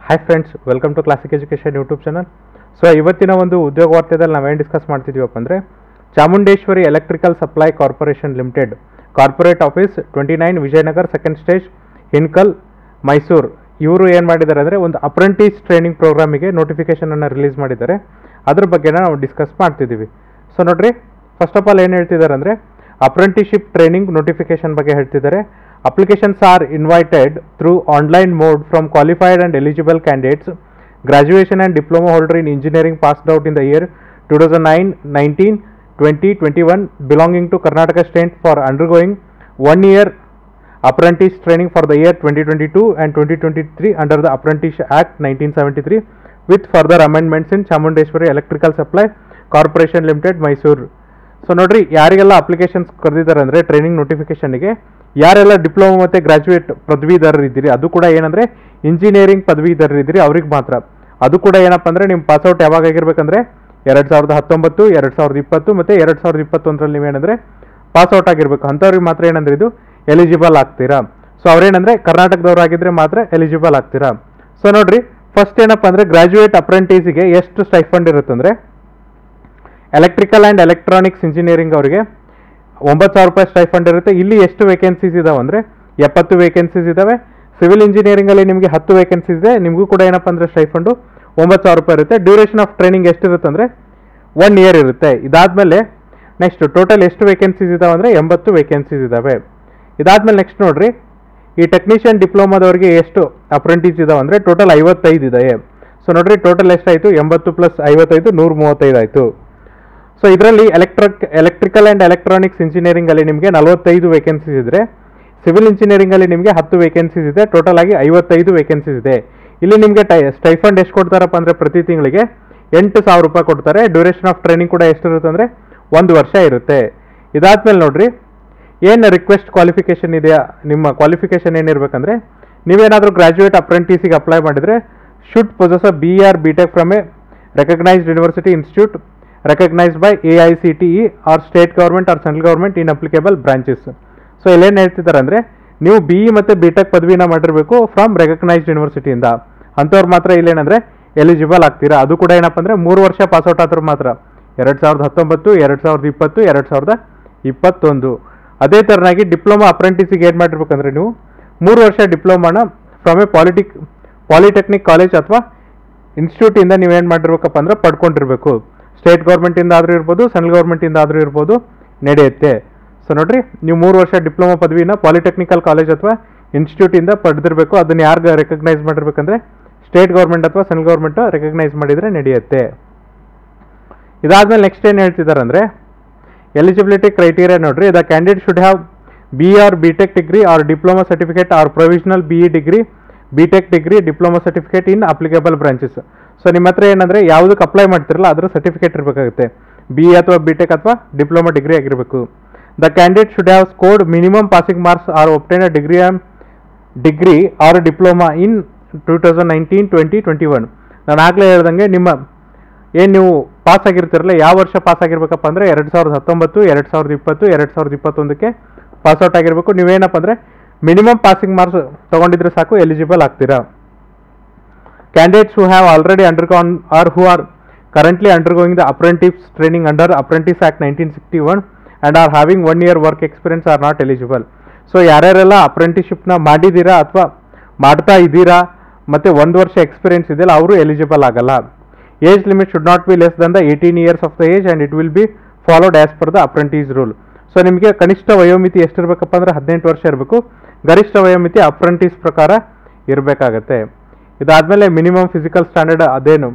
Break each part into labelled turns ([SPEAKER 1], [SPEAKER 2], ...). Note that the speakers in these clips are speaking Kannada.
[SPEAKER 1] Hi friends welcome to classic education YouTube channel so ಇವತ್ತಿನ ಒಂದು ಉದ್ಯೋಗ ವಾರ್ತೆದಲ್ಲಿ ನಾವೇನು ಡಿಸ್ಕಸ್ ಮಾಡ್ತಿದ್ದೀವಪ್ಪ ಅಂದರೆ Chamundeshwari electrical supply corporation limited corporate office twenty nine Vijayanagar second stage Hinkal Mysuru ಇವರು ಏನು ಮಾಡಿದ್ದಾರೆ ಅಂದರೆ ಒಂದು ಅಪ್ರೆಂಟಿಸ್ ಟ್ರೈನಿಂಗ್ ಪ್ರೋಗ್ರಾಮಿಗೆ ನೋಟಿಫಿಕೇಷನನ್ನು ರಿಲೀಸ್ ಮಾಡಿದ್ದಾರೆ ಅದ್ರ ಬಗ್ಗೆ ನಾವು ಡಿಸ್ಕಸ್ ಮಾಡ್ತಿದ್ದೀವಿ ಸೊ ನೋಡ್ರಿ ಫಸ್ಟ್ ಆಫ್ ಆಲ್ ಏನು ಹೇಳ್ತಿದ್ದಾರೆ ಅಂದರೆ ಅಪ್ರೆಂಟಿಶಿಪ್ ಟ್ರೈನಿಂಗ್ ನೋಟಿಫಿಕೇಶನ್ ಬಗ್ಗೆ ಹೇಳ್ತಿದ್ದಾರೆ applications are invited through online mode from qualified and eligible candidates graduation and diploma holder in engineering passed out in the year two thousand nine nineteen twenty twenty one belonging to Karnataka state for undergoing one year apprentice training for the year 2022 and 2023 under the Apprentice Act 1973 with further amendments in Chamundeshwari electrical supply corporation limited Mysuru so ನೋಡ್ರಿ ಯಾರಿಗೆಲ್ಲ ಅಪ್ಲಿಕೇಶನ್ಸ್ ಕರೆದಿದ್ದಾರೆ ಅಂದರೆ ಟ್ರೈನಿಂಗ್ ನೋಟಿಫಿಕೇಷನ್ಗೆ ಯಾರೆಲ್ಲ ಡಿಪ್ಲೊಮಾ ಮತ್ತು ಗ್ರಾಜುಯೇಟ್ ಪದವೀಧರರು ಇದ್ದೀರಿ ಅದು ಕೂಡ ಏನಂದರೆ ಇಂಜಿನಿಯರಿಂಗ್ ಪದವೀಧರರು ಇದ್ದೀರಿ ಅವ್ರಿಗೆ ಮಾತ್ರ ಅದು ಕೂಡ ಏನಪ್ಪ ಅಂದರೆ ನಿಮ್ಮ ಪಾಸ್ಔಟ್ ಯಾವಾಗ ಆಗಿರ್ಬೇಕಂದ್ರೆ ಎರಡು ಸಾವಿರದ ಹತ್ತೊಂಬತ್ತು ಎರಡು ಸಾವಿರದ ಇಪ್ಪತ್ತು ಮತ್ತು ಎರಡು ಸಾವಿರದ ಇಪ್ಪತ್ತೊಂದರಲ್ಲಿ ನೀವೇನಂದರೆ ಪಾಸ್ಔಟ್ ಆಗಿರ್ಬೇಕು ಅಂಥವ್ರಿಗೆ ಮಾತ್ರ ಏನಂದ್ರೆ ಇದು ಎಲಿಜಿಬಲ್ ಆಗ್ತೀರಾ ಸೊ ಅವ್ರೇನಂದ್ರೆ ಕರ್ನಾಟಕದವ್ರು ಆಗಿದ್ರೆ ಮಾತ್ರ ಎಲಿಜಿಬಲ್ ಆಗ್ತೀರಾ ಸೊ ನೋಡ್ರಿ ಫಸ್ಟ್ ಏನಪ್ಪ ಅಂದ್ರೆ ಗ್ರಾಜುಯೇಟ್ ಅಪ್ರೆಂಟಿಸಿಗೆ ಎಷ್ಟು ಸ್ಟೈಫಂಡ್ ಇರುತ್ತೆ ಅಂದ್ರೆ ಎಲೆಕ್ಟ್ರಿಕಲ್ ಆ್ಯಂಡ್ ಎಲೆಕ್ಟ್ರಾನಿಕ್ಸ್ ಇಂಜಿನಿಯರಿಂಗ್ ಅವರಿಗೆ ಒಂಬತ್ತು ಸಾವಿರ ರೂಪಾಯಿ ಸ್ಟೈಫಂಡ್ ಇರುತ್ತೆ ಇಲ್ಲಿ ಎಷ್ಟು ವೇಕೆನ್ಸೀಸ್ ಇದಾವೆ ಅಂದರೆ ಎಪ್ಪತ್ತು ವೇಕೆನ್ಸೀಸ್ ಇದಾವೆ ಸಿವಿಲ್ ಇಂಜಿನಿಯರಿಂಗಲ್ಲಿ ನಿಮಗೆ ಹತ್ತು ವೇಕೆನ್ಸೀಸ್ ಇದೆ ನಿಮಗೂ ಕೂಡ ಏನಪ್ಪ ಅಂದರೆ ಸ್ಟೈಫಂಡು ಒಂಬತ್ತು ಸಾವಿರ ರೂಪಾಯಿ ಇರುತ್ತೆ ಡ್ಯೂರೇಷನ್ ಆಫ್ ಟ್ರೈನಿಂಗ್ ಎಷ್ಟಿರುತ್ತೆ ಅಂದರೆ ಒನ್ ಇಯರ್ ಇರುತ್ತೆ ಇದಾದಮೇಲೆ ನೆಕ್ಸ್ಟ್ ಟೋಟಲ್ ಎಷ್ಟು ವೇಕೆನ್ಸೀಸ್ ಇದಾವೆ ಅಂದರೆ ಎಂಬತ್ತು ವೇಕೆನ್ಸೀಸ್ ಇದಾವೆ ಇದಾದ್ಮೇಲೆ ನೆಕ್ಸ್ಟ್ ನೋಡ್ರಿ ಈ ಟೆಕ್ನಿಷಿಯನ್ ಡಿಪ್ಲೊಮಾದವ್ರಿಗೆ ಎಷ್ಟು ಅಪ್ರೆಂಟಿಸ್ ಇದಾವೆ ಅಂದರೆ ಟೋಟಲ್ ಐವತ್ತೈದು ಇದೆ ಸೊ ನೋಡ್ರಿ ಟೋಟಲ್ ಎಷ್ಟಾಯಿತು ಎಂಬತ್ತು ಪ್ಲಸ್ ಐವತ್ತೈದು ನೂರ ಮೂವತ್ತೈದು ಆಯಿತು ಸೊ ಇದರಲ್ಲಿ ಎಲೆಕ್ಟ್ರಿಕ್ ಎಲೆಕ್ಟ್ರಿಕಲ್ ಆ್ಯಂಡ್ ಎಲೆಕ್ಟ್ರಾನಿಕ್ಸ್ ಇಂಜಿನಿಯರಿಂಗಲ್ಲಿ ನಿಮಗೆ ನಲವತ್ತೈದು ವೇಕೆನ್ಸೀಸ್ ಇದ್ದರೆ ಸಿವಿಲ್ ಇಂಜಿನಿಯರಿಂಗಲ್ಲಿ ನಿಮಗೆ ಹತ್ತು ವೇಕೆನ್ಸೀಸ್ ಇದೆ ಟೋಟಲ್ ಆಗಿ ಐವತ್ತೈದು ವೇಕೆನ್ಸೀಸ್ ಇದೆ ಇಲ್ಲಿ ನಿಮಗೆ ಟೈ ಸ್ಟೈಫಂಡ್ ಎಷ್ಟು ಕೊಡ್ತಾರಪ್ಪ ಅಂದರೆ ಪ್ರತಿ ತಿಂಗಳಿಗೆ ಎಂಟು ಸಾವಿರ ರೂಪಾಯಿ ಕೊಡ್ತಾರೆ ಡ್ಯೂರೇಷನ್ ಆಫ್ ಟ್ರೈನಿಂಗ್ ಕೂಡ ಎಷ್ಟಿರುತ್ತೆ ಅಂದರೆ ಒಂದು ವರ್ಷ ಇರುತ್ತೆ ಇದಾದ್ಮೇಲೆ ನೋಡ್ರಿ ಏನು ರಿಕ್ವೆಸ್ಟ್ ಕ್ವಾಲಿಫಿಕೇಷನ್ ಇದೆಯಾ ನಿಮ್ಮ ಕ್ವಾಲಿಫಿಕೇಷನ್ ಏನಿರಬೇಕಂದ್ರೆ ನೀವೇನಾದರೂ ಗ್ರಾಜುಯೇಟ್ ಅಪ್ರೆಂಟಿಸಿಗೆ ಅಪ್ಲೈ ಮಾಡಿದರೆ should possess a B or B tech from a recognised university institute recognised by A I C T E or state government or central government in applicable branches so ಇಲ್ಲೇನು ಹೇಳ್ತಿದ್ದಾರೆ ಅಂದರೆ ನೀವು ಬಿ ಇ ಮತ್ತು ಬಿ ಟೆಕ್ ಪದವಿನ ಮಾಡಿರಬೇಕು ಫ್ರಮ್ ರೆಕಗ್ನೈಸ್ಡ್ ಯೂನಿವರ್ಸಿಟಿಯಿಂದ ಅಂಥವ್ರು ಮಾತ್ರ ಇಲ್ಲೇನಂದರೆ ಎಲಿಜಿಬಲ್ ಆಗ್ತೀರಾ ಅದು ಕೂಡ ಏನಪ್ಪ ಅಂದರೆ ಮೂರು ವರ್ಷ ಪಾಸ್ಔಟ್ ಆದ್ರೂ ಮಾತ್ರ ಎರಡು ಸಾವಿರದ ಹತ್ತೊಂಬತ್ತು ಎರಡು ಸಾವಿರದ ಇಪ್ಪತ್ತು ಎರಡು ಸಾವಿರದ ಇಪ್ಪತ್ತೊಂದು ಅದೇ ಥರನಾಗಿ ಡಿಪ್ಲೊಮಾ ಅಪ್ರೆಂಟಿಸಿಗೆ ಏನು ಮಾಡಿರ್ಬೇಕಂದ್ರೆ ನೀವು ಮೂರು ವರ್ಷ ಡಿಪ್ಲೊಮಾನ from a politic polytechnic college ಅಥವಾ ಇನ್ಸ್ಟಿಟ್ಯೂಟಿಂದ ನೀವೇನು ಮಾಡಿರ್ಬೇಕಪ್ಪ ಅಂದ್ರೆ ಪಡ್ಕೊಂಡಿರ್ಬೇಕು ಸ್ಟೇಟ್ ಗೌರ್ಮೆಂಟಿಂದ ಆದರೂ ಇರ್ಬೋದು ಸೆಂಟ್ರಲ್ ಗೌರ್ಮೆಂಟಿಂದ ಆದರೂ ಇರ್ಬೋದು ನಡೆಯುತ್ತೆ ಸೊ ನೋಡ್ರಿ ನೀವು ಮೂರು ವರ್ಷ ಡಿಪ್ಲೊಮಾ ಪದವಿನ ಪಾಲಿಟೆಕ್ನಿಕಲ್ ಕಾಲೇಜ್ ಅಥವಾ ಇನ್ಸ್ಟಿಟ್ಯೂಟಿಂದ ಪಡೆದಿರಬೇಕು ಅದನ್ನು ಯಾರು ರೆಕಗ್ನೈಸ್ ಮಾಡಿರ್ಬೇಕಂದ್ರೆ ಸ್ಟೇಟ್ ಗೌರ್ಮೆಂಟ್ ಅಥವಾ ಸೆಂಟ್ರಲ್ ಗೌರ್ಮೆಂಟ್ ರೆಕಗ್ನೈಸ್ ಮಾಡಿದರೆ ನಡೆಯುತ್ತೆ ಇದಾದ್ಮೇಲೆ ನೆಕ್ಸ್ಟ್ ಏನು ಹೇಳ್ತಿದ್ದಾರೆ ಅಂದರೆ ಎಲಿಜಿಬಿಲಿಟಿ ಕ್ರೈಟೀರಿಯಾ ನೋಡ್ರಿ the candidate should have B or B tech degree or diploma certificate or provisional B E degree B tech degree diploma certificate in applicable branches so ನಿಮ್ಮ ಹತ್ರ ಏನಂದರೆ ಯಾವುದಕ್ಕೆ ಅಪ್ಲೈ ಮಾಡ್ತಿರಲ್ಲ ಅದರ ಸರ್ಟಿಫಿಕೇಟ್ ಇರಬೇಕಾಗುತ್ತೆ ಬಿ ಇ ಅಥವಾ ಬಿ ಟೆಕ್ ಅಥವಾ ಡಿಪ್ಲೊಮಾ ಡಿಗ್ರಿ ಆಗಿರಬೇಕು the candidate should have scored minimum passing marks or obtain a degree degree or diploma in two thousand nineteen twenty twenty one ನಾನು ಆಗಲೇ ಹೇಳ್ದಂಗೆ ನಿಮ್ಮ ಏನು ನೀವು ಪಾಸ್ ಆಗಿರ್ತೀರಲ್ಲ ಯಾವ ವರ್ಷ ಪಾಸ್ ಆಗಿರ್ಬೇಕಪ್ಪ ಅಂದರೆ ಎರಡು ಸಾವಿರದ ಹತ್ತೊಂಬತ್ತು ಎರಡು ಸಾವಿರದ ಇಪ್ಪತ್ತು ಎರಡು ಸಾವಿರದ ಇಪ್ಪತ್ತೊಂದಕ್ಕೆ ಪಾಸ್ಔಟ್ ಆಗಿರಬೇಕು ನೀವೇನಪ್ಪ ಅಂದರೆ ಮಿನಿಮಮ್ ಪಾಸಿಂಗ್ ಮಾರ್ಕ್ಸ್ ತೊಗೊಂಡಿದ್ರೆ ಸಾಕು ಎಲಿಜಿಬಲ್ ಆಗ್ತೀರಾ candidates who have already undergone or who are currently undergoing the apprentice training under apprentice act nineteen sixty one and or having one year work experience are not eligible so ಯಾರ್ಯಾರೆಲ್ಲ ಅಪ್ರೆಂಟಿಶಿಪ್ನ ಮಾಡಿದ್ದೀರಾ ಅಥವಾ ಮಾಡ್ತಾ ಇದ್ದೀರಾ ಮತ್ತು ಒಂದು ವರ್ಷ ಎಕ್ಸ್ಪೀರಿಯನ್ಸ್ ಇದೆಯಲ್ಲ ಅವರು ಎಲಿಜಿಬಲ್ ಆಗಲ್ಲ age limit should not be less than the eighteen years of the age and it will be followed as per the apprentice rule so ನಿಮಗೆ ಕನಿಷ್ಠ ವಯೋಮಿತಿ ಎಷ್ಟಿರಬೇಕಪ್ಪ ಅಂದರೆ ಹದಿನೆಂಟು ವರ್ಷ ಇರಬೇಕು ಗರಿಷ್ಠ ವಯೋಮಿತಿ ಅಪ್ರೆಂಟಿಸ್ ಪ್ರಕಾರ ಇರಬೇಕಾಗತ್ತೆ ಇದಾದಮೇಲೆ ಮಿನಿಮಮ್ ಫಿಸಿಕಲ್ ಸ್ಟ್ಯಾಂಡರ್ಡ್ ಅದೇನು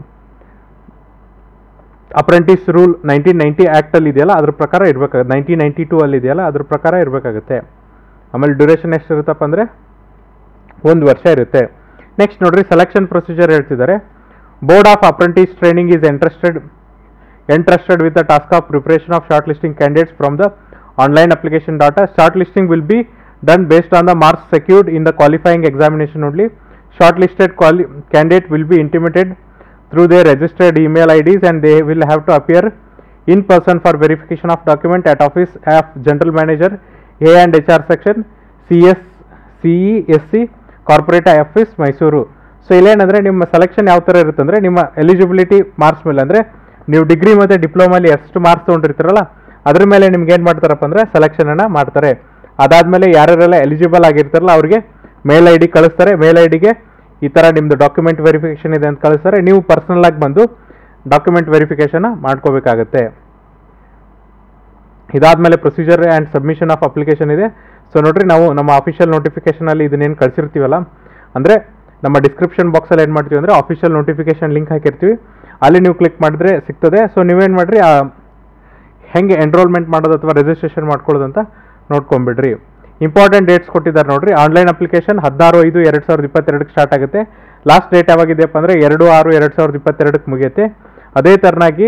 [SPEAKER 1] ಅಪ್ರೆಂಟಿಸ್ ರೂಲ್ ನೈನ್ಟೀನ್ ನೈಂಟಿ ಆ್ಯಕ್ಟಲ್ಲಿ ಇದೆಯಲ್ಲ ಅದ್ರ ಪ್ರಕಾರ ಇರಬೇಕಾಗುತ್ತೆ ನೈನ್ಟೀನ್ ನೈಂಟಿ ಟೂ ಅಲ್ಲಿ ಇದೆಯಲ್ಲ ಅದ್ರ ಪ್ರಕಾರ ಇರಬೇಕಾಗುತ್ತೆ ಆಮೇಲೆ ಡ್ಯೂರೇಷನ್ ಎಷ್ಟಿರುತ್ತಪ್ಪ ಅಂದರೆ ಒಂದು ವರ್ಷ ಇರುತ್ತೆ ನೆಕ್ಸ್ಟ್ ನೋಡ್ರಿ ಸೆಲೆಕ್ಷನ್ ಪ್ರೊಸೀಜರ್ ಹೇಳ್ತಿದ್ದಾರೆ board of apprentice training is interested entrusted with the task of preparation of shortlisting candidates from the online application data. Shortlisting will be done based on the marks secured in the qualifying examination only. Shortlisted quali- candidate will be intimated through their registered email IDs and they will have to appear in person for verification of document at office of General Manager A and HR section CS CESC Corporate Office Mysuru. So ಇಲ್ಲೇನಂದರೆ ನಿಮ್ಮ ಸೆಲೆಕ್ಷನ್ ಯಾವ ಥರ ಇರುತ್ತೆ ಅಂದರೆ ನಿಮ್ಮ ಎಲಿಜಿಬಿಲಿಟಿ ಮಾರ್ಕ್ಸ್ ಮೇಲೆ ಅಂದರೆ ನೀವು ಡಿಗ್ರಿ ಮತ್ತು ಡಿಪ್ಲೊಮಲ್ಲಿ ಎಷ್ಟು ಮಾರ್ಕ್ಸ್ ತೊಗೊಂಡಿರ್ತೀರಲ್ಲ ಅದ್ರ ಮೇಲೆ ನಿಮ್ಗೆ ಏನು ಮಾಡ್ತಾರಪ್ಪ ಅಂದರೆ ಸೆಲೆಕ್ಷನನ್ನು ಮಾಡ್ತಾರೆ ಅದಾದಮೇಲೆ ಯಾರ್ಯಾರೆಲ್ಲ ಎಲಿಜಿಬಲ್ ಆಗಿರ್ತಾರಲ್ಲ ಅವ್ರಿಗೆ ಮೇಲ್ ಐ ಡಿ ಕಳಿಸ್ತಾರೆ ಮೇಲ್ ಐ ಡಿಗೆ ಈ ಥರ ನಿಮ್ಮದು ಡಾಕ್ಯುಮೆಂಟ್ ವೆರಿಫಿಕೇಷನ್ ಇದೆ ಅಂತ ಕಳಿಸ್ತಾರೆ ನೀವು ಪರ್ಸನಲ್ ಆಗಿ ಬಂದು ಡಾಕ್ಯುಮೆಂಟ್ ವೆರಿಫಿಕೇಷನ್ನ ಮಾಡ್ಕೋಬೇಕಾಗತ್ತೆ ಇದಾದಮೇಲೆ procedure and submission of application ಇದೆ ಸೊ ನೋಡ್ರಿ ನಾವು ನಮ್ಮ ಅಫಿಷಿಯಲ್ ನೋಟಿಫಿಕೇಷನಲ್ಲಿ ಇದನ್ನೇನು ಕಳಿಸಿರ್ತೀವಲ್ಲ ಅಂದರೆ ನಮ್ಮ ಡಿಸ್ಕ್ರಿಪ್ಷನ್ ಬಾಕ್ಸಲ್ಲಿ ಏನು ಮಾಡ್ತೀವಿ ಅಂದರೆ ಅಫಿಷಿಯಲ್ ನೋಟಿಫಿಕೇಷನ್ ಲಿಂಕ್ ಹಾಕಿರ್ತೀವಿ ಅಲ್ಲಿ ನೀವು ಕ್ಲಿಕ್ ಮಾಡಿದ್ರೆ ಸಿಗ್ತದೆ ಸೊ ನೀವೇನು ಮಾಡಿರಿ ಆ ಹೆಂಗೆ ಎನ್ರೋಲ್ಮೆಂಟ್ ಮಾಡೋದು ಅಥವಾ ರಿಜಿಸ್ಟ್ರೇಷನ್ ಮಾಡ್ಕೊಳ್ಳೋದು ಅಂತ ನೋಡ್ಕೊಂಬಿಡ್ರಿ ಇಂಪಾರ್ಟೆಂಟ್ ಡೇಟ್ಸ್ ಕೊಟ್ಟಿದ್ದಾರೆ ನೋಡ್ರಿ ಆನ್ಲೈನ್ ಅಪ್ಲಿಕೇಶನ್ ಹದಿನಾರು ಐದು ಎರಡು ಸಾವಿರದ ಇಪ್ಪತ್ತೆರಡಕ್ಕೆ ಸ್ಟಾರ್ಟ್ ಆಗುತ್ತೆ ಲಾಸ್ಟ್ ಡೇಟ್ ಯಾವಾಗಿದೆಯಪ್ಪ ಅಂದರೆ ಎರಡು ಆರು ಎರಡು ಸಾವಿರದ ಇಪ್ಪತ್ತೆರಡಕ್ಕೆ ಮುಗಿಯುತ್ತೆ ಅದೇ ಥರನಾಗಿ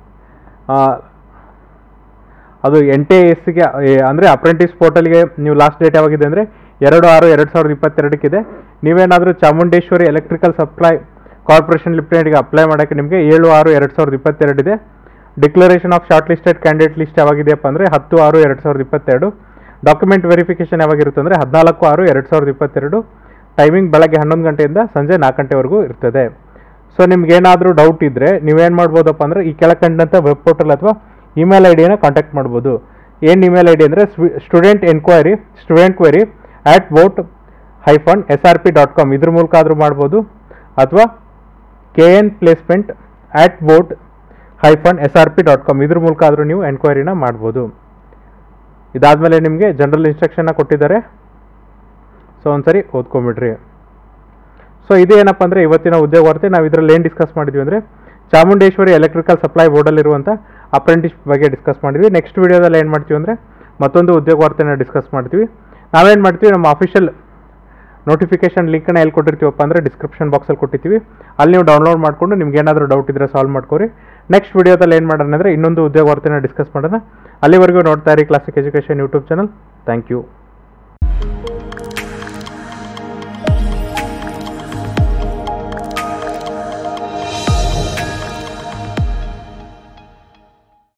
[SPEAKER 1] ಅದು ಎನ್ ಟಿ ಎಸ್ಗೆ ಅಂದರೆ ಅಪ್ರೆಂಟಿಸ್ ಪೋರ್ಟಲ್ಗೆ ನೀವು ಲಾಸ್ಟ್ ಡೇಟ್ ಯಾವಾಗಿದೆ ಅಂದರೆ ಎರಡು ಆರು ಎರಡು ಸಾವಿರದ ಇಪ್ಪತ್ತೆರಡಕ್ಕಿದೆ ನೀವೇನಾದರೂ ಚಾಮುಂಡೇಶ್ವರಿ ಎಲೆಕ್ಟ್ರಿಕಲ್ ಸಪ್ಲೈ ಕಾರ್ಪೊರೇಷನ್ ಲಿಮಿಟೆಡ್ಗೆ ಅಪ್ಲೈ ಮಾಡೋಕ್ಕೆ ನಿಮಗೆ ಏಳು ಆರು ಎರಡು ಸಾವಿರದ ಇಪ್ಪತ್ತೆರಡಿದೆ declaration of short listed candidate list ಯಾವಾಗಿದೆಯಪ್ಪ ಅಂದರೆ ಹತ್ತು ಆರು ಎರಡು ಸಾವಿರದ ಇಪ್ಪತ್ತೆರಡು ಡಾಕ್ಯುಮೆಂಟ್ ವೆರಿಫಿಕೇಷನ್ ಯಾವಾಗಿರುತ್ತೆ ಅಂದರೆ ಹದಿನಾಲ್ಕು ಆರು ಎರಡು ಸಾವಿರದ ಇಪ್ಪತ್ತೆರಡು ಟೈಮಿಂಗ್ ಬೆಳಗ್ಗೆ ಹನ್ನೊಂದು ಗಂಟೆಯಿಂದ ಸಂಜೆ ನಾಲ್ಕು ಗಂಟೆವರೆಗೂ ಇರ್ತದೆ ಸೊ ನಿಮ್ಗೆ ಏನಾದರೂ ಡೌಟ್ ಇದ್ದರೆ ನೀವೇನು ಮಾಡ್ಬೋದಪ್ಪ ಅಂದರೆ ಈ ಕೆಳಕಂಡಂಥ ವೆಬ್ ಪೋರ್ಟಲ್ ಅಥವಾ ಇಮೇಲ್ ಐ ಡಿಯನ್ನು ಕಾಂಟ್ಯಾಕ್ಟ್ ಮಾಡ್ಬೋದು ಏನು ಇಮೇಲ್ ಐ ಡಿ ಅಂದರೆ student enquiry student query at vote hyphen S R P dot com ಇದ್ರ ಮೂಲಕ ಆದರೂ ಮಾಡ್ಬೋದು ಅಥವಾ K N placement at vote hyphen S R P dot com ಇದ್ರ ಮೂಲಕ ಆದರೂ ನೀವು ಎನ್ಕ್ವೈರಿನ ಮಾಡ್ಬೋದು ಇದಾದಮೇಲೆ ನಿಮಗೆ ಜನರಲ್ ಇನ್ಸ್ಟ್ರಕ್ಷನ್ನ ಕೊಟ್ಟಿದ್ದಾರೆ ಸೊ ಒಂದ್ಸರಿ ಓದ್ಕೊಂಬಿಡ್ರಿ ಸೊ ಇದೇನಪ್ಪ ಅಂದರೆ ಇವತ್ತಿನ ಉದ್ಯೋಗ ವಾರ್ತೆ ನಾವು ಇದರಲ್ಲಿ ಏನು ಡಿಸ್ಕಸ್ ಮಾಡಿದ್ವಿ ಅಂದರೆ ಚಾಮುಂಡೇಶ್ವರಿ ಎಲೆಕ್ಟ್ರಿಕಲ್ ಸಪ್ಲೈ ಬೋರ್ಡಲ್ಲಿರುವಂಥ ಅಪ್ರೆಂಟಿಸ್ ಬಗ್ಗೆ ಡಿಸ್ಕಸ್ ಮಾಡಿದ್ವಿ ನೆಕ್ಸ್ಟ್ ವೀಡಿಯೋದಲ್ಲಿ ಏನು ಮಾಡ್ತೀವಿ ಅಂದರೆ ಮತ್ತೊಂದು ಉದ್ಯೋಗ ವಾರ್ತೆನ ಡಿಸ್ಕಸ್ ಮಾಡ್ತೀವಿ ನಾವೇನು ಮಾಡ್ತೀವಿ ನಮ್ಮ ಅಫಿಷಿಯಲ್ ನೋಟಿಫಿಕೇಶನ್ ಲಿಂಕ್ನ ಎಲ್ಲಿ ಕೊಟ್ಟಿರ್ತೀವಪ್ಪ ಅಂದರೆ ಡಿಸ್ಕ್ರಿಪ್ಷನ್ ಬಾಕ್ಸಲ್ಲಿ ಕೊಟ್ಟಿರ್ತೀವಿ ಅಲ್ಲಿ ನೀವು ಡೌನ್ಲೋಡ್ ಮಾಡಿಕೊಂಡು ನಿಮ್ಗೆ ಏನಾದರೂ ಡೌಟ್ ಇದ್ದರೆ ಸಾಲ್ವ್ ಮಾಡ್ಕೊರಿ ನೆಕ್ಸ್ಟ್ ವೀಡಿಯೋದಲ್ಲಿ ಏನು ಮಾಡೋಣ ಅಂದರೆ ಇನ್ನೊಂದು ಉದ್ಯೋಗ ವಾರ್ತೆನ ಡಿಸ್ಕಸ್ ಮಾಡೋಣ ಅಲ್ಲಿವರೆಗೂ ನೋಡ್ತಾ ಇರಿ classic education YouTube channel thank you